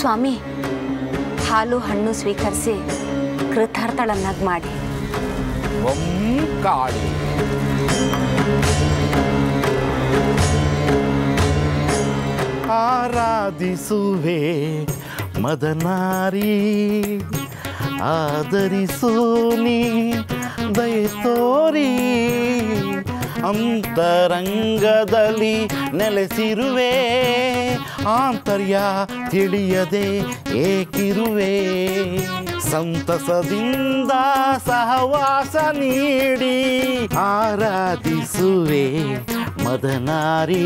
ಸ್ವಾಮಿ ಹಾಲು ಹಣ್ಣು ಸ್ವೀಕರಿಸಿ ಕೃತಾರ್ಥಳನ್ನಾಗಿ ಮಾಡಿ ಕಾಳಿ ಆರಾಧಿಸುವೆ ಮದನಾರಿ ಆದರಿಸೋನಿ ದಯ ತೋರಿ ಅಂತರಂಗದಲ್ಲಿ ನೆಲೆಸಿರುವೆ ಆಂತರ್ಯ ತಿಳಿಯದೆ ಏಕಿರುವೆ ಸಂತಸದಿಂದ ಸಹವಾಸ ನೀಡಿ ಆರಾಧಿಸುವೆ ಮದನಾರಿ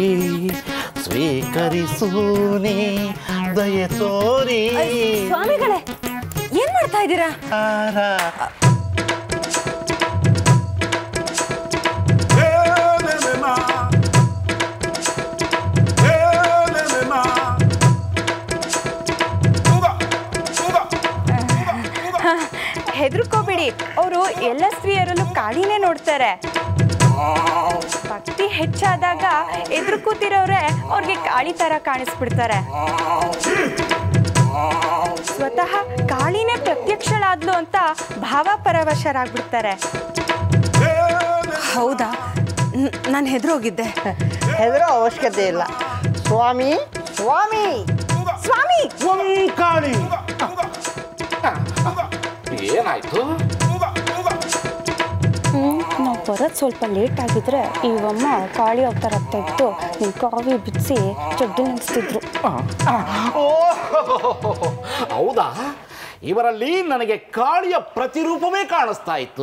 ಸ್ವೀಕರಿಸೂನಿ ದಯ ತೋರಿ ಸ್ವಾಮಿಗಳೇ ಏನ್ ಮಾಡ್ತಾ ಇದ್ದೀರಾ ಆರಾ ಹೆದರ್ಕೋಬೇಡಿ ಅವರು ಎಲ್ಲ ಸ್ತ್ರೀಯರಲ್ಲೂ ಕಾಳಿನೇ ನೋಡ್ತಾರೆ ಭಕ್ತಿ ಹೆಚ್ಚಾದಾಗ ಎದುರು ಕೂತಿರೋರೆ ಅವ್ರಿಗೆ ಕಾಳಿ ತರ ಕಾಣಿಸ್ಬಿಡ್ತಾರೆ ಸ್ವತಃ ಕಾಳಿನೇ ಪ್ರತ್ಯಕ್ಷಳಾದ್ಲು ಅಂತ ಭಾವಪರವಶರಾಗ್ಬಿಡ್ತಾರೆ ಹೌದಾ ನಾನು ಹೆದರೋಗಿದ್ದೆ ಹೆದರೋ ಅವಶ್ಯಕತೆ ಇಲ್ಲ ಸ್ವಾಮಿ ಸ್ವಾಮಿ ಸ್ವಾಮಿ ಕಾಳಿ ಏನಾಯ್ತು ನಾವು ಬರೋದು ಸ್ವಲ್ಪ ಲೇಟ್ ಆಗಿದ್ರೆ ಇವಮ್ಮ ಕಾಳಿ ಅವತಾರ ತೆಗೆದು ನಿಮ್ಮ ಕಾವಿ ಬಿಡಿಸಿ ಚಡ್ಡಿ ನೆನೆಸ್ತಿದ್ರು ಓ ಹೌದಾ ಇವರಲ್ಲಿ ನನಗೆ ಕಾಳಿಯ ಪ್ರತಿರೂಪವೇ ಕಾಣಿಸ್ತಾ ಇತ್ತು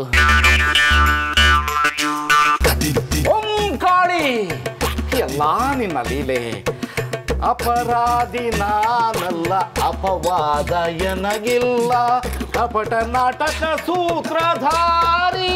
ಓಂ ಕಾಳಿ ಎಲ್ಲ ನಿನ್ನ ಲೀಲೆ ಅಪರಾಧಿ ನಾನಲ್ಲ ಅಪವಾದ ಎನಗಿಲ್ಲ ಕಪಟ ನಾಟಕ ಸೂತ್ರಧಾರಿ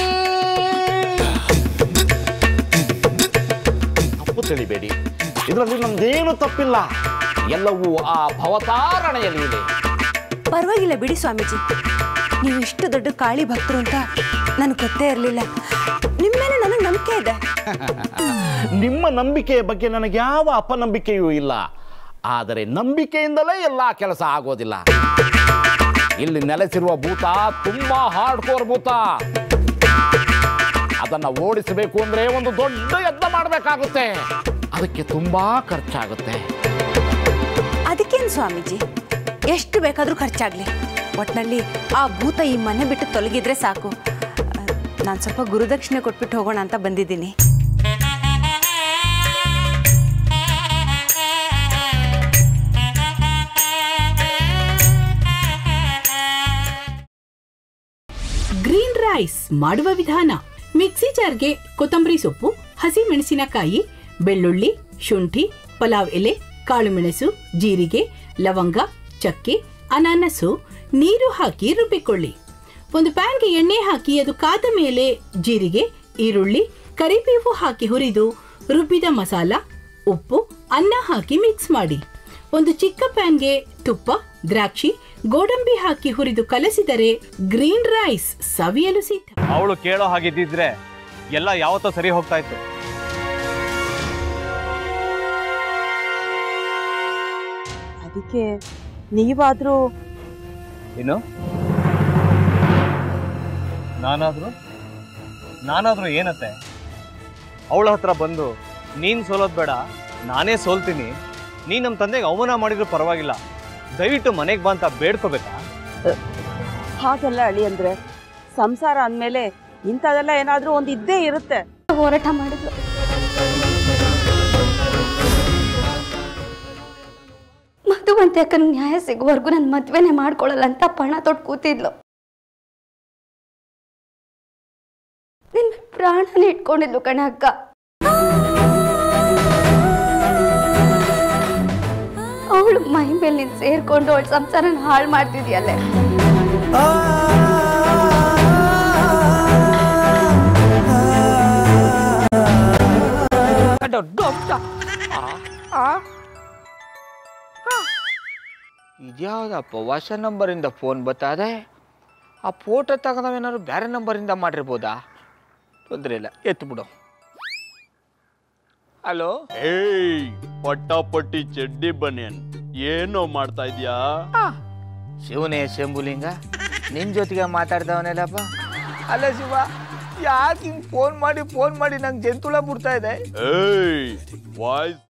ತಪ್ಪು ತಿಳಿಬೇಡಿ ಇದರಲ್ಲಿ ನಮ್ದೇನು ತಪ್ಪಿಲ್ಲ ಎಲ್ಲವೂ ಆ ಭವತಾರಣೆಯ ಲೀಲೆ ಪರವಾಗಿಲ್ಲ ಬಿಡಿ ಸ್ವಾಮೀಜಿ ನೀವು ಇಷ್ಟು ದೊಡ್ಡ ಕಾಳಿ ಭಕ್ತರು ಅಂತ ನನಗೆ ಗೊತ್ತೇ ಇರಲಿಲ್ಲ ನಿಮ್ಮ ಮೇಲೆ ನನಗೆ ನಂಬಿಕೆ ಇದೆ ನಿಮ್ಮ ನಂಬಿಕೆಯ ಬಗ್ಗೆ ನನಗೆ ಯಾವ ಅಪನಂಬಿಕೆಯೂ ಇಲ್ಲ ಆದರೆ ನಂಬಿಕೆಯಿಂದಲೇ ಎಲ್ಲ ಕೆಲಸ ಆಗೋದಿಲ್ಲ ಇಲ್ಲಿ ನೆಲೆಸಿರುವ ಭೂತ ತುಂಬಾ ಹಾರ್ಡ್ ಕೋರ್ ಭೂತ ಅದನ್ನ ಓಡಿಸಬೇಕು ಅಂದ್ರೆ ಒಂದು ದೊಡ್ಡ ಯತ್ನ ಮಾಡಬೇಕಾಗುತ್ತೆ ಅದಕ್ಕೆ ತುಂಬಾ ಖರ್ಚಾಗುತ್ತೆ ಅದಕ್ಕೇನು ಸ್ವಾಮೀಜಿ ಎಷ್ಟು ಬೇಕಾದರೂ ಖರ್ಚಾಗಲಿ ಒಟ್ಟಿನಲ್ಲಿ ಆ ಭೂತ ಈ ಮನೆ ಬಿಟ್ಟು ತೊಲಗಿದ್ರೆ ಸಾಕು ನಾನು ಸ್ವಲ್ಪ ಗುರುದಕ್ಷಿಣೆ ಕೊಟ್ಬಿಟ್ಟು ಹೋಗೋಣ ಅಂತ ಬಂದಿದ್ದೀನಿ ಗ್ರೀನ್ ರೈಸ್ ಮಾಡುವ ವಿಧಾನ ಮಿಕ್ಸಿ ಜಾರ್ಗೆ ಕೊತ್ತಂಬರಿ ಸೊಪ್ಪು ಹಸಿ ಮೆಣಸಿನಕಾಯಿ ಬೆಳ್ಳುಳ್ಳಿ ಶುಂಠಿ ಪಲಾವ್ ಎಲೆ ಕಾಳುಮೆಣಸು ಜೀರಿಗೆ ಲವಂಗ ಚಕ್ಕೆ ಅನಾನಸು ನೀರು ಹಾಕಿ ರುಬ್ಬಿಕೊಳ್ಳಿ ಒಂದು ಪ್ಯಾನ್ಗೆ ಎಣ್ಣೆ ಹಾಕಿ ಅದು ಕಾದ ಮೇಲೆ ಜೀರಿಗೆ ಈರುಳ್ಳಿ ಕರಿಬೇವು ಹಾಕಿ ಹುರಿದು ರುಬ್ಬಿದ ಮಸಾಲ ಉಪ್ಪು ಅನ್ನ ಹಾಕಿ ಮಿಕ್ಸ್ ಮಾಡಿ ಒಂದು ಚಿಕ್ಕ ಪ್ಯಾನ್ಗೆ ತುಪ್ಪ ದ್ರಾಕ್ಷಿ ಗೋಡಂಬಿ ಹಾಕಿ ಹುರಿದು ಕಲಸಿದರೆ ಗ್ರೀನ್ ರೈಸ್ ಸವಿಯಲು ಸಿದ್ಧ ಅವಳು ಕೇಳೋ ಹಾಗಿದ್ದಿದ್ರೆ ಎಲ್ಲ ಯಾವತ್ತೋ ಸರಿ ಹೋಗ್ತಾ ಇತ್ತು ಅದಕ್ಕೆ ನೀವಾದ್ರೂ ಏನು ನಾನಾದ್ರೂ ನಾನಾದ್ರೂ ಏನತ್ತೆ ಅವಳ ಹತ್ರ ಬಂದು ನೀನು ಸೋಲೋದು ಬೇಡ ನಾನೇ ಸೋಲ್ತೀನಿ ನೀನು ನಮ್ಮ ತಂದೆಗೆ ಅವಮಾನ ಮಾಡಿದ್ರು ಪರವಾಗಿಲ್ಲ ದಯವಿಟ್ಟು ಮನೆಗೆ ಬಾ ಅಂತ ಬೇಡ್ಕೋಬೇಕಾ ಹಾಗೆಲ್ಲ ಅಳಿ ಅಂದ್ರೆ ಸಂಸಾರ ಅಂದಮೇಲೆ ಇಂಥದೆಲ್ಲ ಏನಾದ್ರೂ ಒಂದು ಇದ್ದೇ ಇರುತ್ತೆ ಹೋರಾಟ ಮಾಡಿದ್ರು ಮಧುವಂತೆ ಅಕ್ಕನ ನ್ಯಾಯ ಸಿಗುವವರೆಗೂ ನನ್ನ ಮದ್ವೆನೆ ಮಾಡ್ಕೊಳ್ಳಲ್ಲ ಅಂತ ಪಣ ತೊಟ್ಟು ಕೂತಿದ್ಲು ನಿನ್ ಪ್ರಾಣನ ಇಟ್ಕೊಂಡಿದ್ಲು ಕಣೆ ಅಕ್ಕ ಅವಳು ಮೈ ಮೇಲೆ ನೀನ್ ಸೇರ್ಕೊಂಡು ಅವಳ ಸಂಸಾರನ ಹಾಳು ಮಾಡ್ತಿದ್ಯಲ್ಲೇ ಇದ್ಯಾವುದಪ್ಪ ಹೊಸ ನಂಬರಿಂದ ಫೋನ್ ಬತ್ತದೆ ಆ ಫೋಟೋ ತಗೊಂಡವೇನಾದ್ರು ಬೇರೆ ನಂಬರಿಂದ ಮಾಡಿರ್ಬೋದಾ ತೊಂದರೆ ಇಲ್ಲ ಎತ್ತು ಬಿಡು ಹಲೋ ಏಯ್ ಪಟ್ಟಾಪಟ್ಟಿ ಚಡ್ಡಿ ಬನಿಯನ್ ಏನೋ ಮಾಡ್ತಾ ಇದ್ಯಾ ಶಿವನೇ ಶಂಭುಲಿಂಗ ನಿನ್ ಜೊತೆಗೆ ಮಾತಾಡ್ದವನೆಲ್ಲಪ್ಪ ಅಲ್ಲ ಶಿವ ಯಾಕೆ ಹಿಂಗ್ ಫೋನ್ ಮಾಡಿ ಫೋನ್ ಮಾಡಿ ನಂಗೆ ಜಂತುಳ ಬಿಡ್ತಾ ಇದೆ ಏಯ್ ವಾಯ್ಸ್